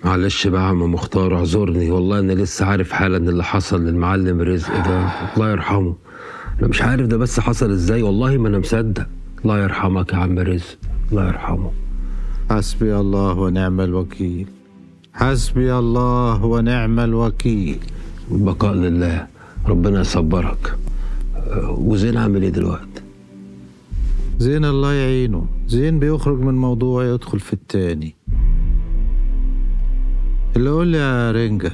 معلش بقى يا عم مختار اعذرني والله انا لسه عارف حالا اللي حصل للمعلم رزق ده الله يرحمه انا مش عارف ده بس حصل ازاي والله ما انا مصدق الله يرحمك يا عم رزق الله يرحمه حسبي الله ونعم الوكيل حسبي الله ونعم الوكيل البقاء لله ربنا يصبرك أه، وزين عامل ايه دلوقتي زين الله يعينه زين بيخرج من موضوع يدخل في التاني اللي قول لي يا رنجة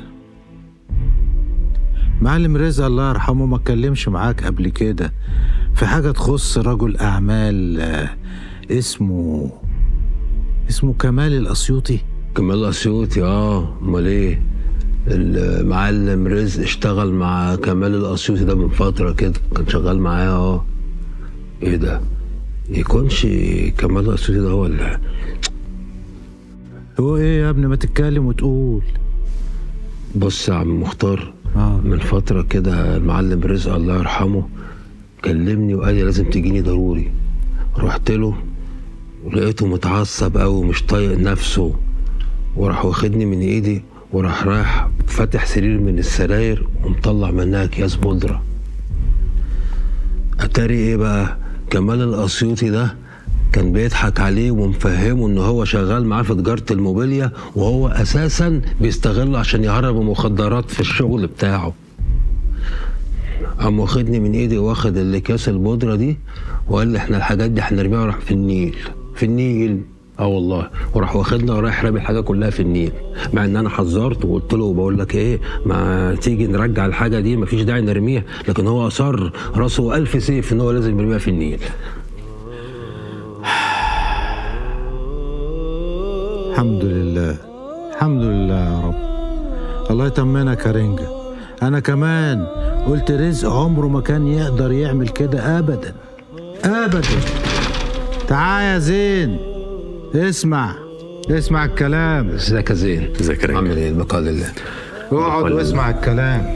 معلم رزق الله يرحمه ما اتكلمش معاك قبل كده في حاجة تخص رجل أعمال آه، اسمه اسمه كمال الأسيوطي كمال اسيوطي اه امال ايه المعلم رزق اشتغل مع كمال الاسيوطي ده من فتره كده كان شغال معاه اه ايه ده يكونش كمال الاسيوطي ده هو اللي هو ايه يا ابني ما تتكلم وتقول بص يا عم مختار اه من فترة كده المعلم رزق الله يرحمه كلمني وقال لي لازم تجيني ضروري رحت له لقيته متعصب قوي ومش طايق نفسه وراح واخدني من ايدي وراح رايح فاتح سرير من السراير ومطلع منها اكياس بودرة اتاري ايه بقى كمال الاسيوطي ده كان بيضحك عليه ومفهمه ان هو شغال معاه في تجاره الموبيليا وهو اساسا بيستغله عشان يهرب المخدرات في الشغل بتاعه قام واخدني من ايدي واخد الاكياس البودره دي وقال لي احنا الحاجات دي هنرميها وراح في النيل في النيل اه والله وراح واخدنا ورايح رامي الحاجه كلها في النيل مع ان انا حذرته وقلت له بقول لك ايه ما تيجي نرجع الحاجه دي مفيش داعي نرميها لكن هو اصر راسه الف سيف ان هو لازم يرميها في النيل الحمد لله الحمد لله يا رب الله يطمنك يا رنجة أنا كمان قلت رزق عمره ما كان يقدر يعمل كده أبدا أبدا تعال يا زين اسمع اسمع الكلام ازيك يا زين ازيك يا رجل؟ عامل ايه البقاء لله اقعد واسمع الكلام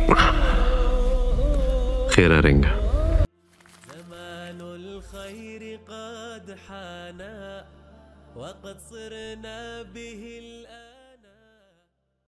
خير يا رنجة زمان الخير قد حانا وقد صرنا به الآن